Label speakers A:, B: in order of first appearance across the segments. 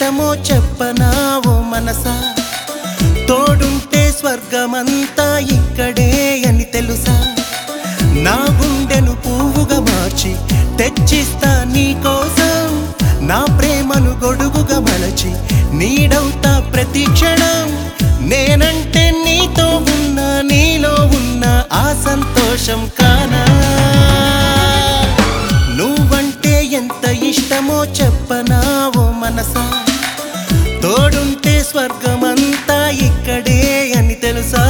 A: ఇష్టమో చెప్పనావో మనసా తోడుంటే స్వర్గమంతా ఇక్కడే అని తెలుసా నా గుండెను పువ్వుగా మార్చి తెచ్చిస్తా నీ కోసం నా ప్రేమను గొడుగుగా మలచి నీడవుతా ప్రతి క్షణం నేనంటే నీతో ఉన్న నీలో ఉన్న ఆ సంతోషం కానా నువ్వంటే ఎంత ఇష్టమో చెప్పనావో మనసా తోడుంటే స్వర్గమంతా ఇక్కడే అని తెలుసా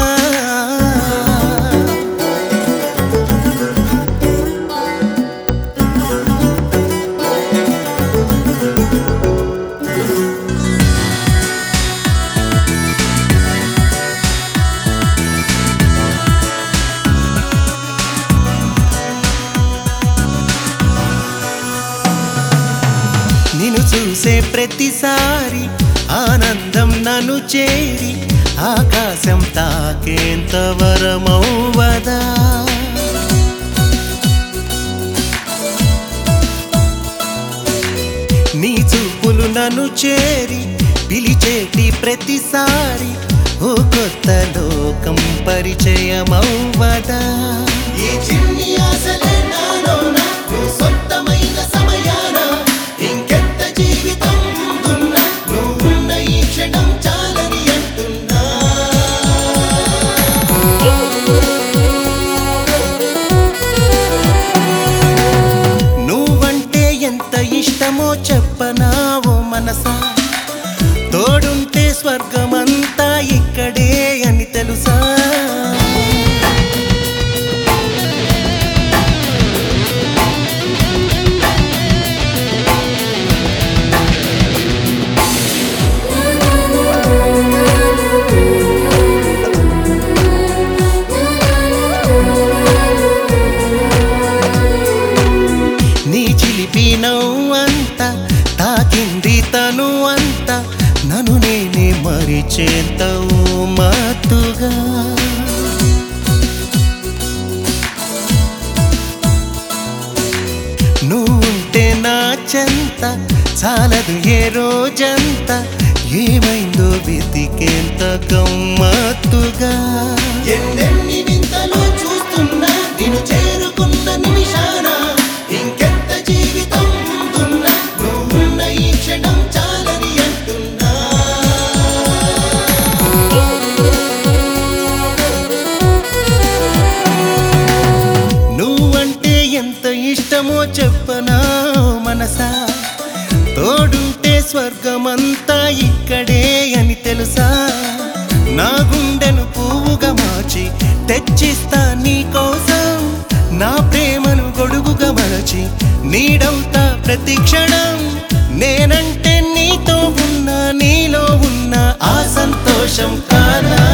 A: నిన్ను చూసే ప్రతిసారి ఆనందం నన్ను చేరి ఆకాశం తాకేంత వరమౌవదా నీ చూపులు నన్ను చేరి పిలిచేటి ప్రతిసారి ఓ కొత్త లోకం పరిచయమౌవదా ఈ చిన్ని ఆశలే నాలోన నువ్వు సొంతమైన సమయాన ఇంకెంత జీవితం ఉన్నా నువ్వున్న ఈ క్షణం చాలని అంటున్నా నువ్వంటే ఎంత ఇష్టమో చెప్పనావో మనసా తోడుంటే స్వర్గమంతా ఇక్కడే అని తెలుసా నీ చిలిపి నవ్వంత తాకింది తను అంత నన్ను నేనే మరిచేంత ఓ మాతుగా నువ్వుంటే నా చెంత చాలదు ఏ రోజంతా ఏమైందో వెతికేంత గమ్మత్తుగా ఎన్నెన్ని వింతలు చూస్తున్నా నిన్ను చేరుకున్న నిమిషాన ఇంకెంత జీవితం ఉంటున్నా నువ్వున్న ఈ క్షణం చాలని అంటున్నా నువ్వంటే ఎంత ఇష్టమో చెప్పనా మనసా తోడుంటే స్వర్గమంతా ఇక్కడే అని తెలుసా నా గుండెను పువ్వుగా మార్చి తెచ్చిస్తా నీ కోసం నా ప్రేమను గొడుగుగా మలచి నీడవుతా ప్రతి క్షణం నేనంటే నీతో ఉన్న నీలో ఉన్న ఆ సంతోషం కానా